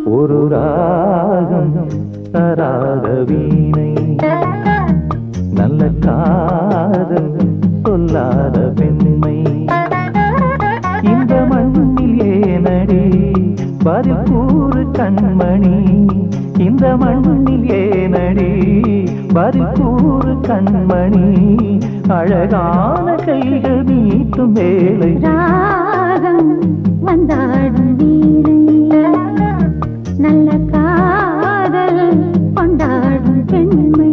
ஒரு ராகம் தராத வீணை நல்ல காதல் சொல்லாத பெண்மை இந்த மண்ணில் ஏனடி பதில் கூறு கண்மணி இந்த மண்ணில் ஏனடி பதில் கூறு கண்மணி அழகான கைகள் நீட்டும் வேலை ராகம் வந்தாடும் வீணை நல்ல காதல் கொண்டாடும் பெண்மை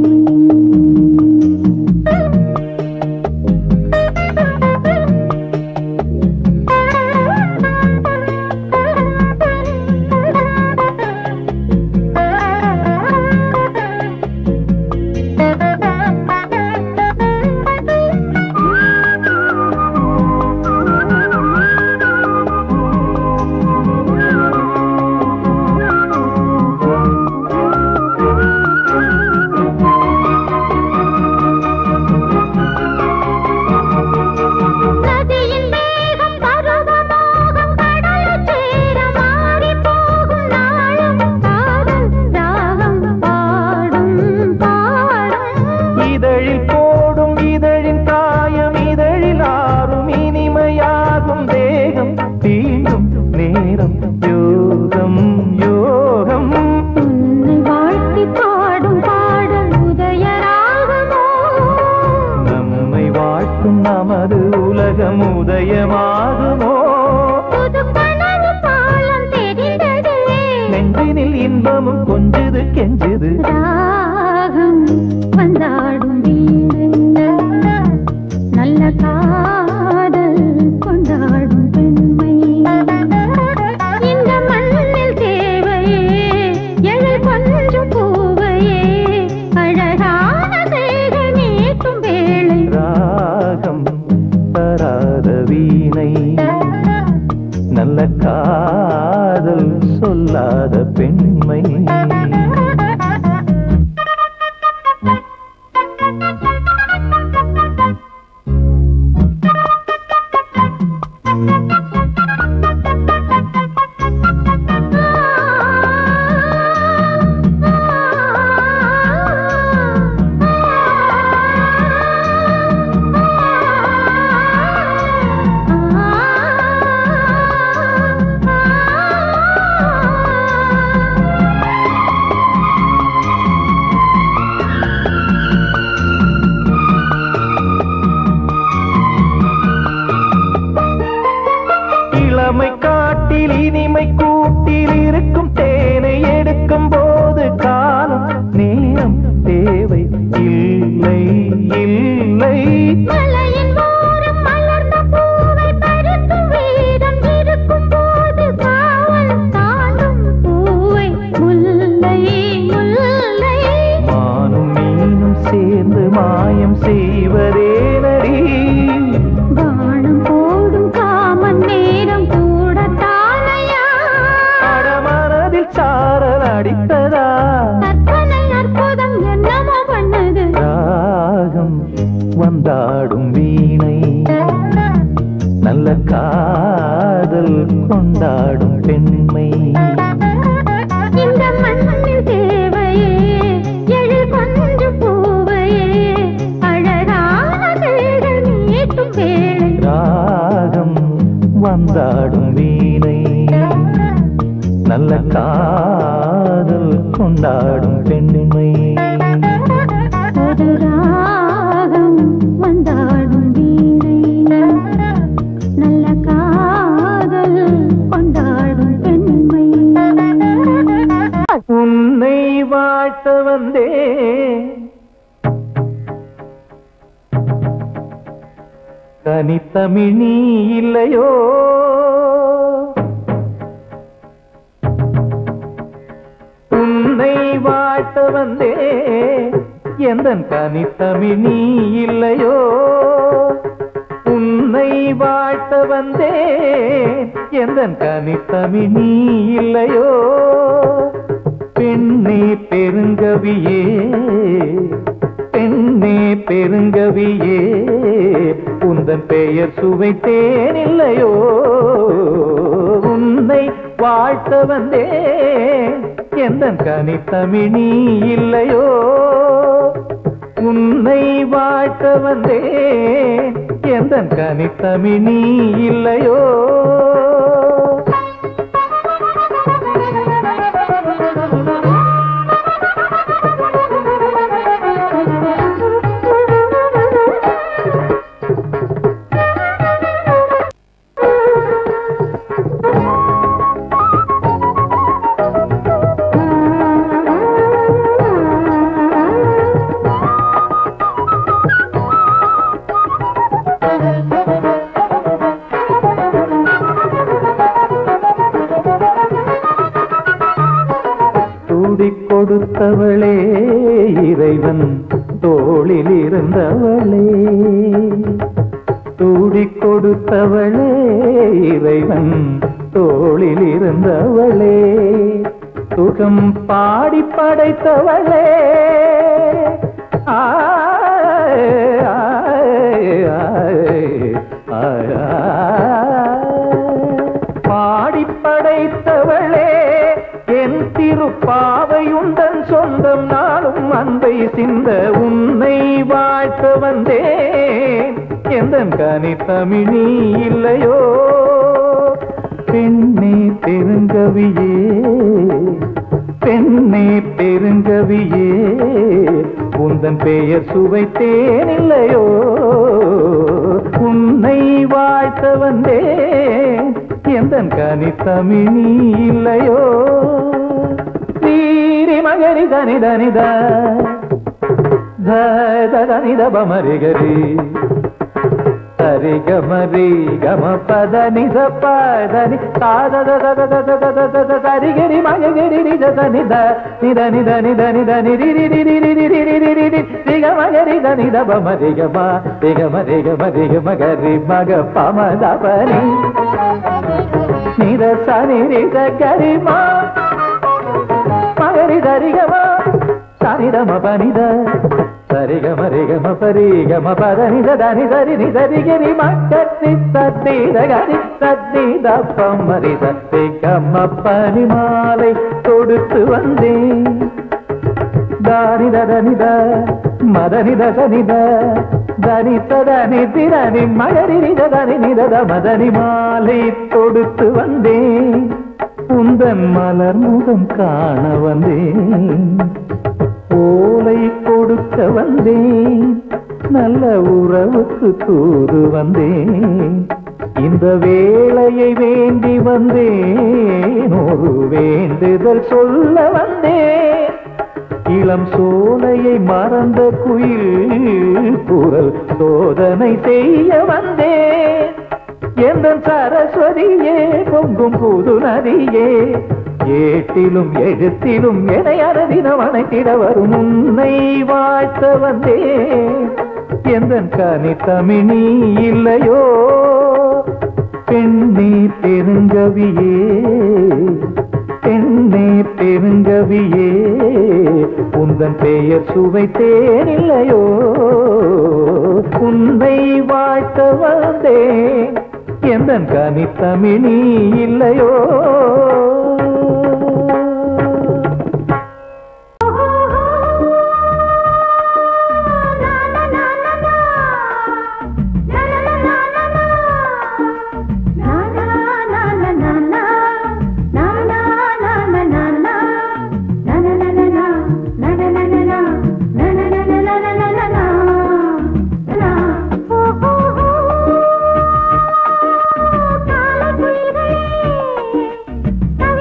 நதியின் வேகம் பருவமோகம் கடலைச் சேர மாறிப் போகும் நாளும் காதல் ராகம் பாடும் பாடும் இதழில் போடும் இதழின் காயம் இதழில் ஆறும் இனிமையாகும் தேகம் தீண்டும் நேரம் யோகம் யோகம் உன்னை வாழ்த்தி பாடும் பாடல் உதயராகமோ நம்மை வாழ்த்தும் நமது உலகம் உதயமாகுமோ புது கனவு பாலம் தெரிந்ததே நெஞ்சினில் இன்பமும் கொஞ்சது கெஞ்சது ராகம் வந்தாடும் வீணை நல்ல காதல் கொண்டாடும் பெண்மை இந்த மண்ணில் தேவையே எழில் கொஞ்சம் பூவையே அழகான செய்கை நீட்டும் வேளை ராகம் தராத வீணை நல்ல காதல் சொல்லாத பெண்மை இளமை காட்டில் இனிமை கூட்டில் இருக்கும் தேனை எடுக்கும் போது காலம் நேரம் தேவை இல்லை இல்லை மலையின் ஓரம் மலர்ந்த பூவை பறிக்கும் வீரம் இருக்கும் போது காவல் தாண்டும் பூவை முல்லை முல்லை மானும் மீனும் சேர்ந்து மாயம் செய்வதே நடி வானம் போடும் காமன் நேரம் கூட தானையா அடமனதில் சாரல் அடித்ததா கற்பனை அற்புதம் என்னமோ பண்ணது ராகம் வந்தாடும் வீணை நல்ல காதல் கொண்டாடும் பெண்மை இந்த மண்ணில் தேவையே எழில் கொஞ்சம் பூவையே அழகான தேடல் நீட்டும் வேளை ராகம் வந்தாடும் வீணை நல்ல காதல் கொண்டாடும் பெண்மை ஒரு ராகம் வந்தாடும் வீணை நல்ல காதல் கொண்டாடும் பெண்மை உன்னை வாழ்த்த வந்தே தனித்தமிழ் நீ இல்லையோ உன்னை வாழ்த்த வந்தே எந்த தனித்தமிழ் நீ இல்லையோ உன்னை வாழ்த்த வந்தே எந்த கனித்தமிழ் நீ இல்லையோ பெண்ணே பெருங்கவியே பெண்ணே பெருங்கவியே உந்தன் பெயர் சுவைத்தேன் இல்லையோ உன்னை வாழ்த்த வந்தேன் எந்த கனித்தமிழ் நீ இல்லையோ உன்னை வாழ்த்த வந்தேன் எந்த கனித்தமிழ் நீ இல்லையோ சூடிக் கொடுத்தவளே இறைவன் தோளில் இருந்தவளே சூடிக் கொடுத்தவளே இறைவன் தோளில் இருந்தவளே சுகம் பாடி படைத்தவளே ஆய், ஆய், ஆய், ஆய், ஆய். பாடி படைத்தவளே என் திருப்பாவையுந்தன் சொந்தம் நாளும் அன்பை சிந்த உன்னை வாழ்த்த வந்தேன் எந்த கனி தமிழி இல்லையோ பெண்ணே பெருங்கவியே பெண்ணே பெருங்கவியே உந்தன் பெயர் சுவைத்தேன் இல்லையோ உன்னை வாழ்த்த வந்தேன் எந்த கனி தமிழி இல்லையோ தீரி மகரி தனி தனித தனித பமரிகரி சரி கமரி கம பத நித பதனி தாத சரிகரி மகரி நித நித நித நித நித நித நிரி நிரி நிரி நிரி நிரி நிரி நிக மகரி நித பமரி கம ரிக மரி கம ரிக மகரி மக பமத பனி நித சனி நித கரிமா மகரி தரிகமா சனிதம பனித சரிகம ரிகம பரிகம பதனித தனி சரி நிதரிகிரி மக்கத்தி சத்தீத கரி சத்தீத பம்மரி சத்தி கம்ம பனி மாலை கொடுத்து வந்தேன் தானித தனித மதனித சனித தனித தனி திரணி மகரி நித தனி நிதத மதனி மாலை கொடுத்து வந்தேன் உந்தன் மலர் முகம் காண வந்தேன் ஓலை கொடுக்க வந்தேன் நல்ல உறவுக்கு தூது வந்தேன் இந்த வேளையை வேண்டி வந்தேன் ஒரு வேண்டுதல் சொல்ல வந்தேன் இளம் சோலையை மறந்த குயில் குரல் சோதனை செய்ய வந்தேன் எந்த சரஸ்வதியே பொங்கும் புது நதியே ஏட்டிலும் எழுத்திலும் என அரதினம் அணைத்திட வரும் உன்னை வாழ்த்த வந்தேன் எந்த கனி தமிழி இல்லையோ பெண்ணே பெருங்கவியே பெண்ணே பெருங்கவியே உந்தன் பெயர் சுவைத்தேன் இல்லையோ உன்னை வாழ்த்த வந்தேன் எந்த கனி தமிழி இல்லையோ காலை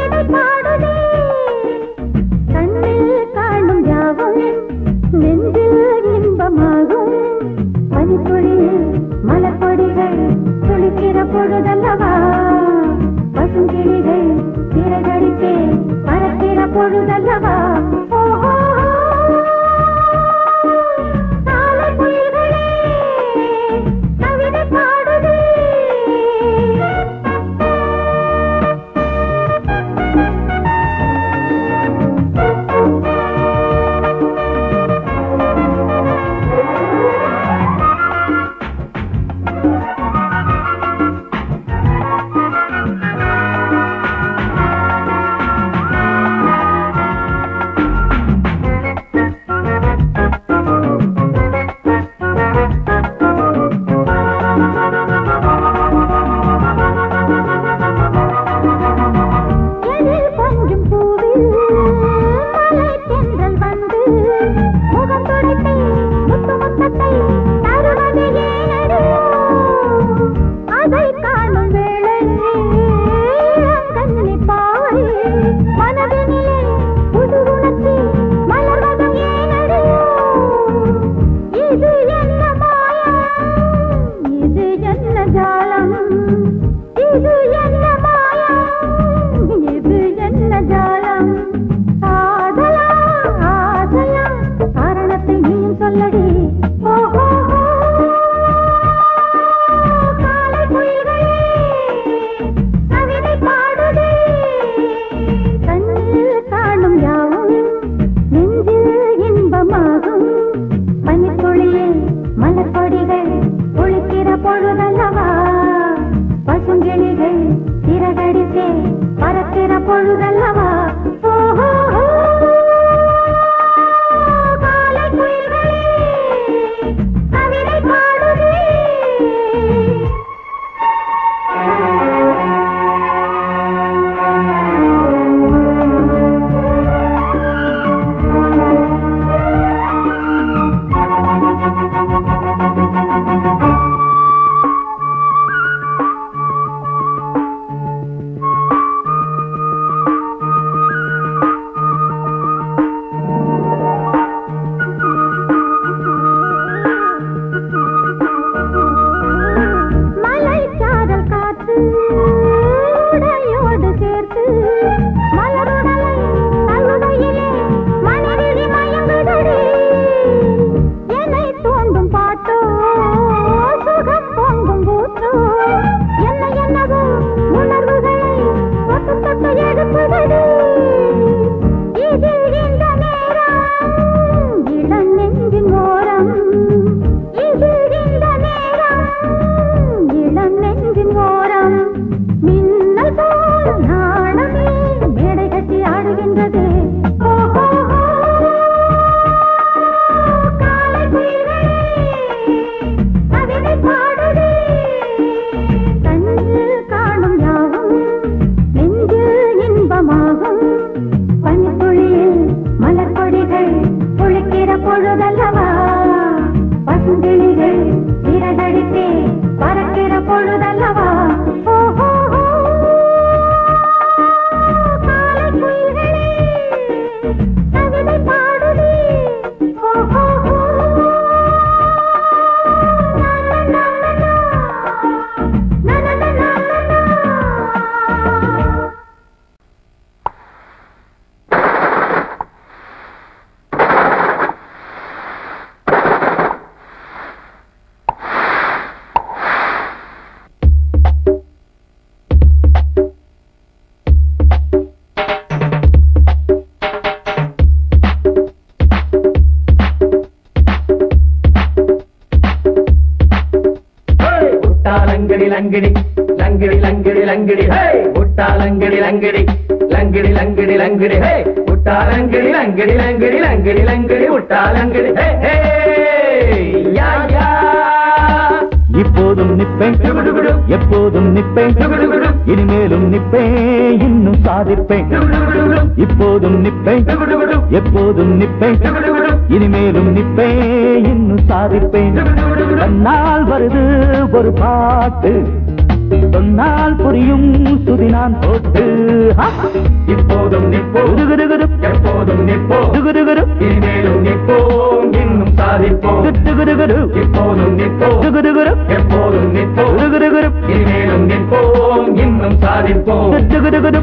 லங்கிடி லங்கிடி லங்கிடி லங்கிடி லங்கிடி ஹே முட்டா லங்கிடி லங்கிடி லங்கிடி லங்கிடி லங்கிடி ஹே முட்டா லங்கிடி லங்கிடி லங்கிடி லங்கிடி லங்கிடி முட்டா லங்கிடி ஹே ஹே யா யா இப்போதும் நிப்பேன் எப்போதும் நிப்பேன் இனிமேலும் நிப்பேன் இன்னும் சாதிப்பேன் இப்போதும் நிப்பேன் எப்போதும் நிப்பேன் இனிமேலும் நிப்பேன் இன்னும் சாதிப்பேன் தன்னால் வருது ஒரு பாட்டு சொன்னால் புரியும் சுதி நான் போட்டு ஹா! இப்போதும் நிப்போ குருகுருகுரு, எப்போதும் நிப்போ குருகுருகுரு, இனிமேலும் நிப்போம் இன்னும் சாதிப்போம் குருகுருகுரு, இப்போதும் நிப்போ குருகுருகுரு, எப்போதும் நிப்போ குருகுருகுரு, இனிமேலும் நிப்போம் இன்னும் சாதிப்போம் குருகுருகுரு.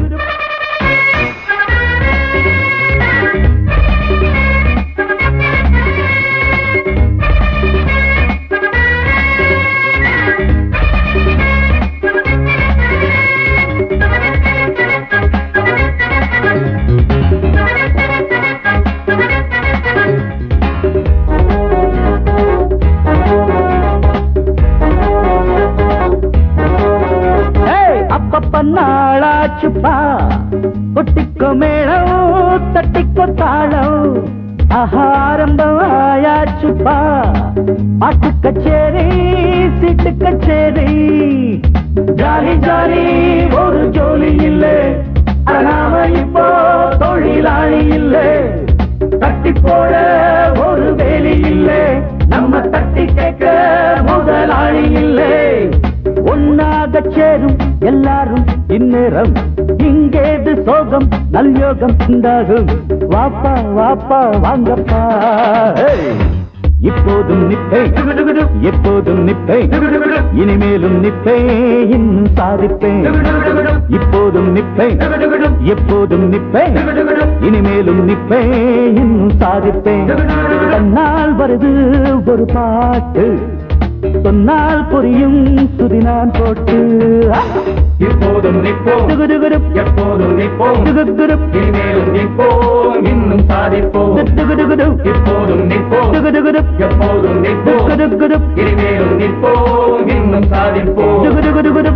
ஏய், அப்பப்ப நாளாச்சுப்பா கொட்டிக்கோ மேளம் தட்டிக்கோ தாளம் ஆஹாரம்பம் ஆயாச்சுப்பா பாட்டு கச்சேரி சீட்டு கச்சேரி ஜாலி ஜாலி ஒரு ஜோலி இல்ல அட நாம இப்போ தொழிலாளி இல்ல தட்டி போட ஒரு வேலி இல்ல நம்ம தட்டி கேட்க முதலாளி இல்லை ஒன்னாக சேரும் எல்லாரும் இந்நேரம் இங்கேது சோகம் நல்யோகம் உண்டாகும் வாப்பா வாப்பா வாங்கப்பா ஏய், இப்போதும் நிப்பேன் எப்போதும் நிப்பேன் இனிமேலும் நிப்பேன் இன்னும் சாதிப்பேன் இப்போதும் நிப்பேன் எப்போதும் நிப்பேன் இனிமேலும் நிப்பேன் இன்னும் சாதிப்பேன் தன்னால் வருது ஒரு பாட்டு சொன்னால் புரியும் சுதி நான் போட்டு ஆ! இப்போதும் நிப்போம் துகுதுகுரு, எப்போதும் நிப்போம் துகுதுகுரு, இனிமேலும் நிப்போம் இன்னும் சாதிப்போம் துகுதுகுரு, இப்போதும் நிப்போம் துகுதுகுரு, எப்போதும் நிப்போம் துகுதுகுரு, இனிமேலும் நிப்போம் இன்னும் சாதிப்போம் துகுதுகுரு.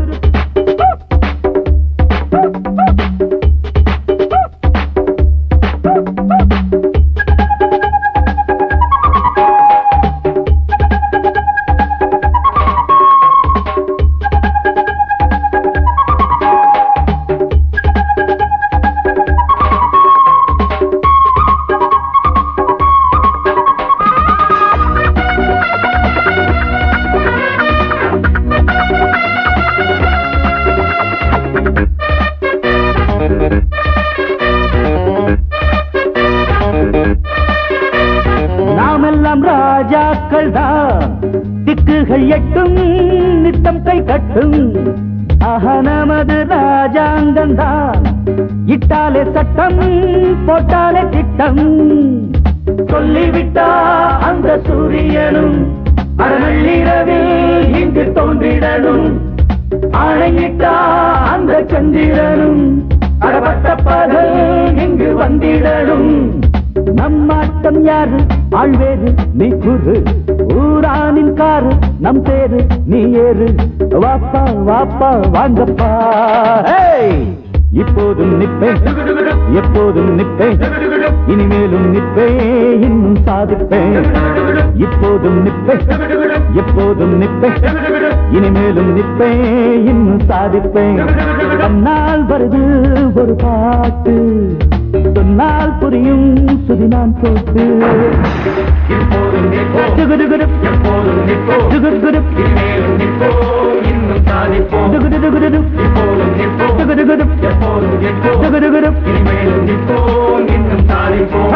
நாமெல்லாம் ராஜாக்கள் தான் திக்குகள் எட்டும் நித்தம் கை கட்டும் ஆஹா நமது ராஜாங்கம் தான் இட்டாலே சட்டம் போட்டாலே திட்டம் சொல்லிவிட்டா அந்த சூரியனும் அறநள்ளிரவில் இங்கு தோன்றிடணும் ஆணையிட்டா அந்த சந்திரனும் அறப்பட்ட பகல் இங்கு வந்திடணும் நம்மாட்டம் யாரு ஆழ்வேறு நீ குரு ஊரானின் காரு நம் பேரு நீ ஏறு வாப்பா வாப்பா வாங்கப்பா ஹேய்! இப்போதும் நிப்பேன் எப்போதும் நிப்பேன் இனிமேலும் நிப்பேன் இன்னும் சாதிப்பேன் இப்போதும் நிப்பேன் எப்போதும் நிப்பேன் இனிமேலும் நிப்பேன் இன்னும் சாதிப்பேன் தன்னால் வருது ஒரு பாட்டு சொன்னால் புரியும் சுதி நான் போட்டு இப்போதும் நிப்போம் துகுதுகுரு, எப்போதும் நிப்போம் துகுதுகுரு, இனிமேலும் நிப்போம் இன்னும் சாதிப்போம் துகுதுகுரு, இப்போதும் நிப்போம் துகுதுகுரு, எப்போதும் நிப்போம் துகுதுகுரு. இனிமேலும் நிப்போம் இன்னும் சாதிப்போம்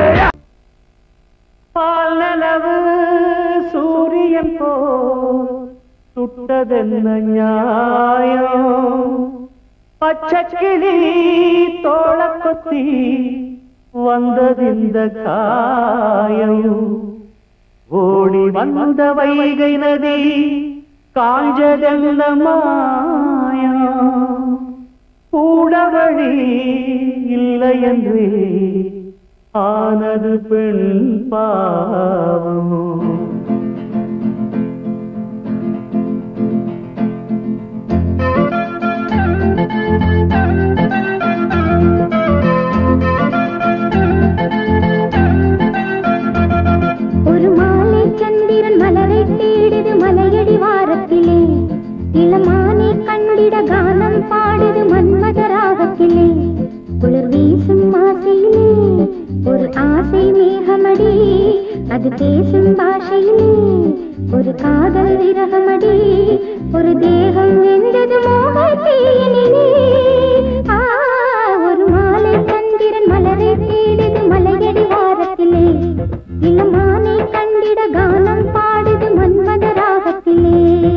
பால் நிலவு சூரியன் போல் சுட்டதென்ன நியாயம் பச்சைக்கிளி தோள கொத்தி வந்ததிந்த காயம் ஓடி வந்த வைகை நதி காஞ்சதென்ன மாயம் கூட வழி இல்லை என்று ஆனது பெண் பாவம் அது பேசும் பாஷையிலே ஒரு காதல் விரகமடி ஒரு தேகம் வெந்தது மோகத்தீயினிலே ஆ, ஒரு மாலை சந்திரன் மலரை தேடுது மலையடி வாரத்திலே இளமானை கண்டிட கானம் பாடுது மன்மத ராகத்திலே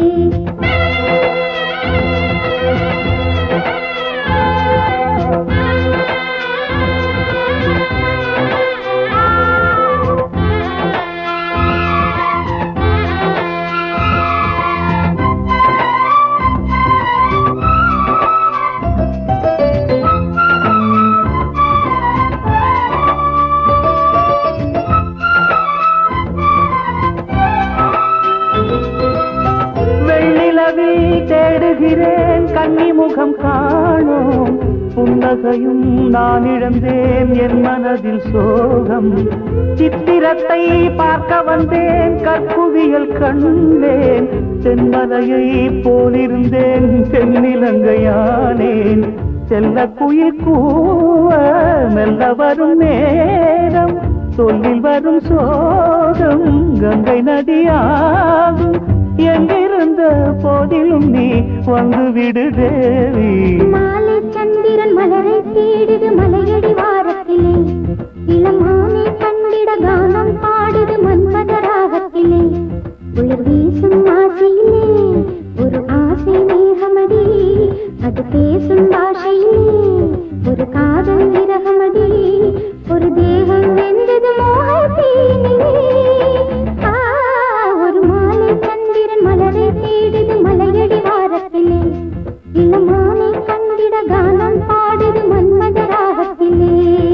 வெள்ளிலவில் தேடுகிறேன் கன்னி முகம் காணோம் புன்னகையும் நான் இழந்தேன் என் மனதில் சோகம் சித்திரத்தை பார்க்க வந்தேன் கற்குவியல் கண்டேன் தென்மலையை போலிருந்தேன் தென்னிலங்கையானேன் செல்ல குயில் கூவ மெல்ல வரும் நேரம் சொல்லில் வரும் சோகம் கங்கை நதியாகும் எங்கிருந்த போதிலும் நீ வந்து விடு தேவி மாலை சந்திரன் மலரை தேடுது மலையடி வாரத்திலே இளமானை கண்டிட கானம் பாடுது மன்மத ராகத்திலே உயிர் வீசும் ஆசையிலே ஒரு ஆசை மேகமடி அது பேசும் பாஷையிலே ஒரு காதல் விரகமடி ஒரு தேகம் வெந்தது மோகத்தீனிலே ஆ, ஒரு மாலை சந்திரன் மலரை தேடுது மலையடி வாரத்திலே இளமானை கண்டிட கானம் பாடுது மன்மத ராகத்திலே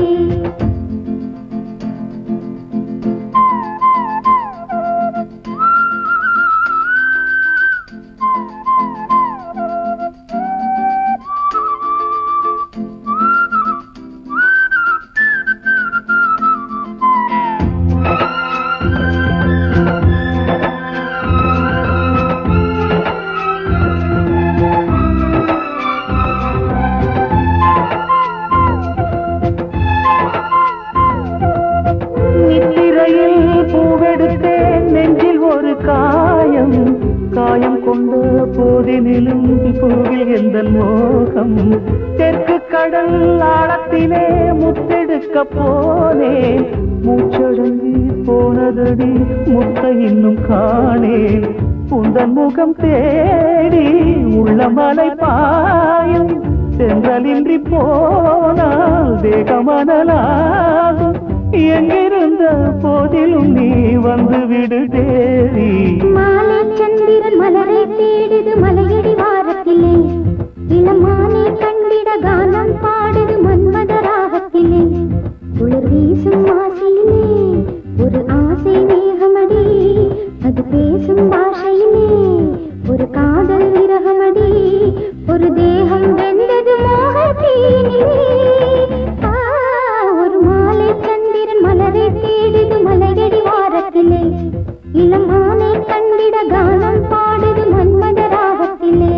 நித்திரையில் பூவெடுத்தேன் நெஞ்சில் ஒரு காயம் காயம் கொண்ட போதினிலும் பூவில் எந்த மோகம் தெற்கு கடல் ஆழத்திலே முத்தெடுக்க போனேன் மூச்சடங்கி போனதடி முத்த இன்னும் காணேன் உந்தன் முகம் தேடி உள்ள மலை பாயும் சென்றலின்றி போனால் தேகமனலாகும் எங்கிருந்த போதிலும் நீ வந்து விடு தேவி மாலை சந்திரன் மலரை தேடுது மலையடி வாரத்திலே இளமானை கண்டிட கானம் பாடுது மன்மத ராகத்திலே குளிர் வீசும் ஆசையிலே ஒரு ஆசை மேகமடி அது பேசும் பாஷையிலே ஒரு காதல் விரகமடி ஒரு தேகம் வெந்தது மோகத்தீனிலே ஆ, ஒரு மாலை சந்திரன் மலரை தேடுது மலையடி வாரத்திலே இளமானை கண்டிட கானம் பாடுது மன்மத ராகத்திலே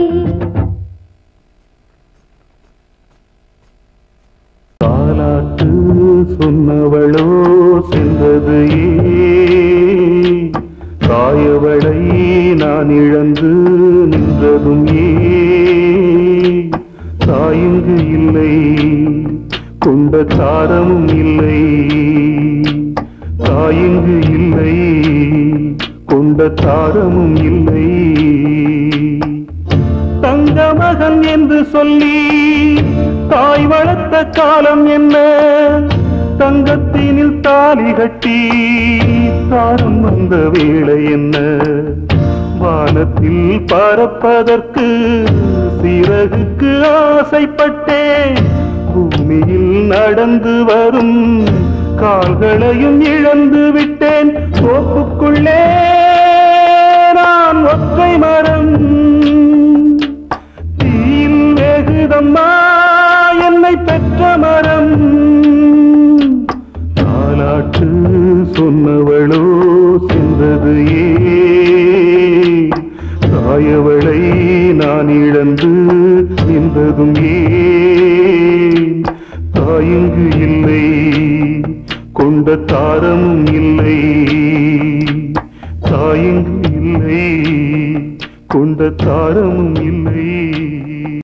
தாலாட்டு சொன்னவளோ சென்றது ஏ தாயவளை நான் இழந்து நின்றதும் ஏ தாயிங்கு இல்லை கொண்ட தாரமும் இல்லை தாயிங்கு இல்லை கொண்ட தாரமும் இல்லை தங்க மகன் என்று சொல்லி தாய் வளர்த்த காலம் என்ன தங்கத்தினில் தாலி கட்டி தாரம் வந்த வேளை என்ன வானத்தில் பறப்பதற்கு சிறகுக்கு ஆசைப்பட்டேன் பூமியில் நடந்து வரும் கால்களையும் இழந்து விட்டேன் தோப்புக்குள்ளே நான் ஒற்றை மரம் தீயில் வேகுதம்மா என்னை பெற்ற மரம் தாலாட்டு சொன்னவளோ சென்றது ஏ தாயவளை நான் இழந்து நின்றதும் ஏன் தாயிங்கு இல்லை கொண்ட கொண்ட தாரமும் இல்லை தாயங்கு இல்லை கொண்ட தாரமும் இல்லை